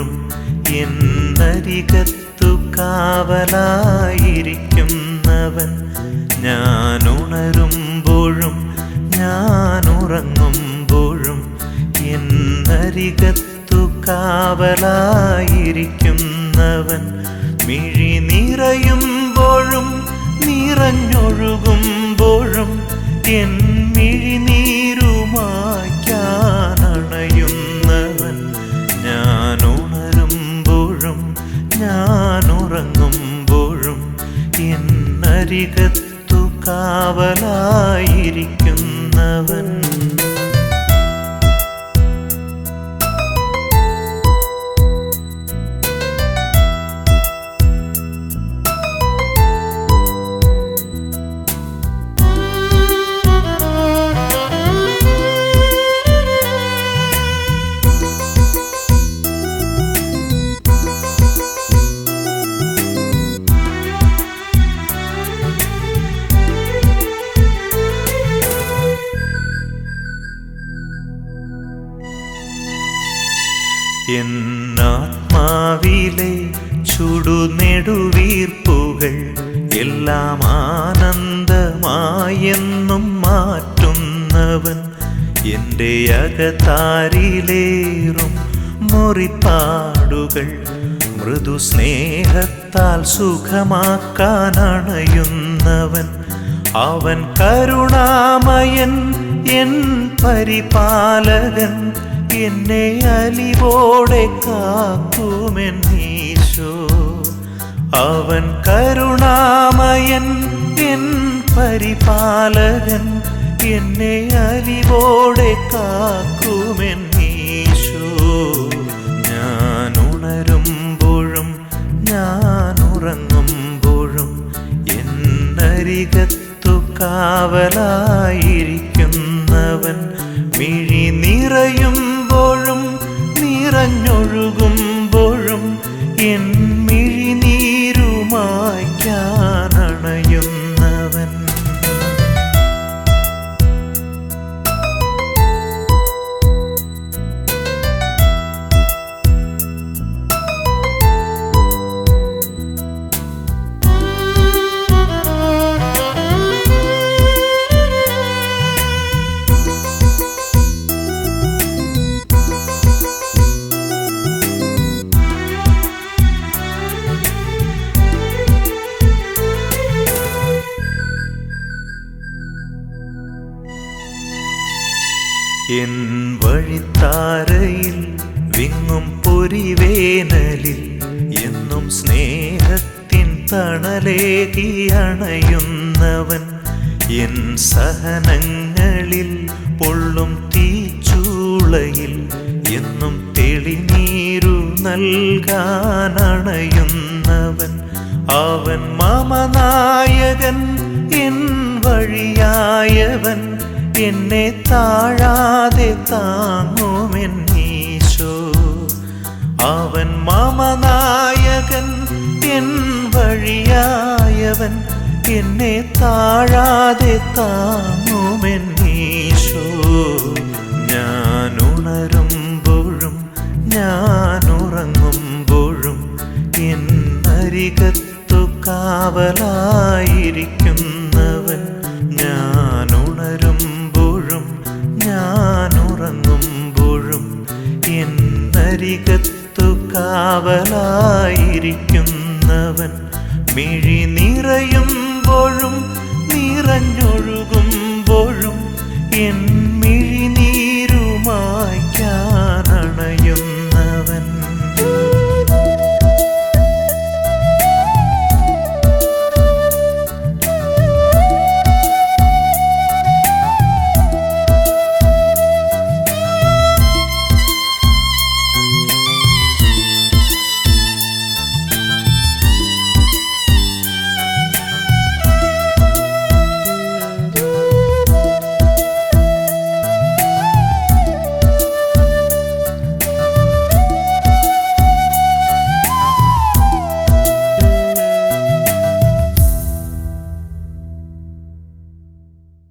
എന്നരികത്തുണരുമ്പോഴും എന്നരികത്തു കാവലായിരിക്കുന്നവൻ ഞാൻ ഉണരുമ്പോഴും ഞാൻ ഉറങ്ങുമ്പോഴും എന്നരികത്തു കാവലായിരിക്കുന്നവൻ മിഴി നിറയുമ്പോഴും നിറഞ്ഞൊഴുകുമ്പോഴും എൻ മിഴിനീരുമാക്കാനണയുന്നവൻ ഞാൻ ഉണരുമ്പോഴും ഞാൻ ഉറങ്ങുമ്പോഴും എന്നരികത്തു കാവലായിരിക്കുന്നവൻ എന്നാത്മാവിലെ ചുടുനെടുവീർപ്പുകൾ എല്ലാം ആനന്ദമായെന്നും മാറ്റുന്നവൻ എൻ്റെ അകത്താരിലേറും മുറിപ്പാടുകൾ മൃദുസ്നേഹത്താൽ സുഖമാക്കാനണയുന്നവൻ അവൻ കരുണാമയൻ എൻ പരിപാലകൻ എന്നെ അലിവോടെ കാക്കുമെൻ ഈശോ അവൻ കരുണാമയൻ എൻ പരിപാലകൻ എന്നെ അലിവോടെ കാക്കുമെൻ ഈശോ ഞാൻ ഉണരുമ്പോഴും ഞാൻ ഉറങ്ങുമ്പോഴും എന്നരികത്തു കാവലായിരിക്കുന്നവൻ മിഴി നിറയുമ്പോഴും നിറഞ്ഞൊഴുകുമ്പോഴും എൻ മിഴിനീരുമാക്കാനണയുന്നവൻ എൻ വഴിത്താരയിൽ വിങ്ങും പൊരിവേനലിൽ എന്നും സ്നേഹത്തിൻ തണലേകി അണയുന്നവൻ എൻ സഹനങ്ങളിൽ പൊള്ളും തീച്ചൂളയിൽ എന്നും തെളിനീരു നൽകാനണയുന്നവൻ അവൻ മമനായകൻ എൻ വഴിയായവൻ എന്നെ താഴാതെ താങ്ങുമെൻ ഈശോ അവൻ മമനായകൻ എൻ വഴിയായവൻ എന്നെ താഴാതെ താങ്ങുമെൻ ഈശോ ഞാൻ ഉണരുമ്പോഴും ഞാൻ ഉറങ്ങുമ്പോഴും എന്നരികത്തു കാവലായിരിക്കുന്നവൻ ഞാൻ ഉണരുമ്പോഴും ഞാൻ ഉറങ്ങുമ്പോഴും എന്നരികത്തു കാവലായിരിക്കുന്നവൻ മിഴി നിറയുമ്പോഴും നിറഞ്ഞൊഴുകുമ്പോഴും എൻ മിഴിനീരുമായ്ക്കാ